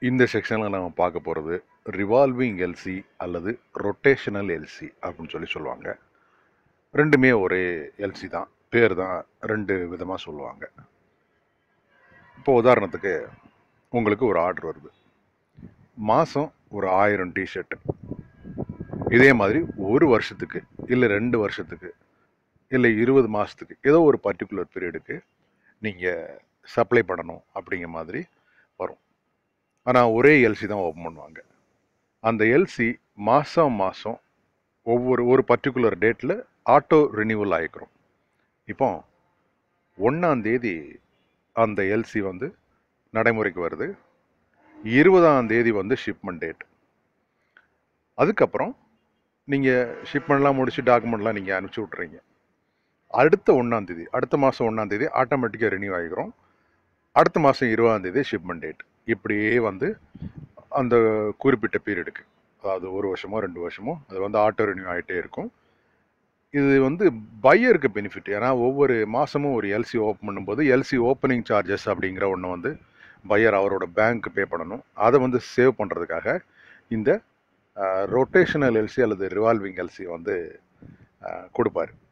இந்த செக்ஷனில் நம்ம பார்க்க போகிறது ரிவால்விங் எல்சி அல்லது ரொட்டேஷனல் எல்சி அப்படின்னு சொல்லி சொல்லுவாங்க ரெண்டுமே ஒரே எல்சி தான் பேர் தான் ரெண்டு விதமாக சொல்லுவாங்க இப்போ உதாரணத்துக்கு உங்களுக்கு ஒரு ஆர்டர் வருது மாதம் ஒரு ஆயிரம் டிஷர்ட் இதே மாதிரி ஒரு வருஷத்துக்கு இல்லை ரெண்டு வருஷத்துக்கு இல்லை இருபது மாதத்துக்கு ஏதோ ஒரு பர்டிகுலர் பீரியடுக்கு நீங்கள் சப்ளை பண்ணணும் அப்படிங்கிற மாதிரி வரும் ஆனால் ஒரே எல்சி தான் ஓப்பன் பண்ணுவாங்க அந்த எல்சி மாதம் மாதம் ஒவ்வொரு ஒரு பர்டிகுலர் டேட்டில் ஆட்டோ ரினியூவல் ஆகிக்கிறோம் இப்போ ஒன்றாம் தேதி அந்த எல்சி வந்து நடைமுறைக்கு வருது இருபதாம் தேதி வந்து ஷிப்மெண்ட் டேட் அதுக்கப்புறம் நீங்கள் ஷிப்மெண்ட்லாம் முடிச்சு டாக்குமெண்ட்லாம் நீங்கள் அனுப்பிச்சி விட்றீங்க அடுத்த ஒன்றாம் தேதி அடுத்த மாதம் ஒன்றாம் தேதி ஆட்டோமேட்டிக்காக ரினியூ ஆகிக்கிறோம் அடுத்த மாதம் இருபதாம் தேதி ஷிப்மெண்ட் டேட் இப்படியே வந்து அந்த குறிப்பிட்ட பீரியடுக்கு அதாவது ஒரு வருஷமோ ரெண்டு வருஷமோ அது வந்து ஆட்டோ ரினியூ ஆகிட்டே இருக்கும் இது வந்து பையருக்கு பெனிஃபிட் ஏன்னா ஒவ்வொரு மாதமும் ஒரு எல்சி ஓப்பன் பண்ணும்போது எல்சி ஓப்பனிங் சார்ஜஸ் அப்படிங்கிற ஒன்று வந்து பையர் அவரோட பேங்க் பே பண்ணணும் அதை வந்து சேவ் பண்ணுறதுக்காக இந்த ரொட்டேஷனல் எல்சி அல்லது ரிவால்விங் எல்சி வந்து கொடுப்பார்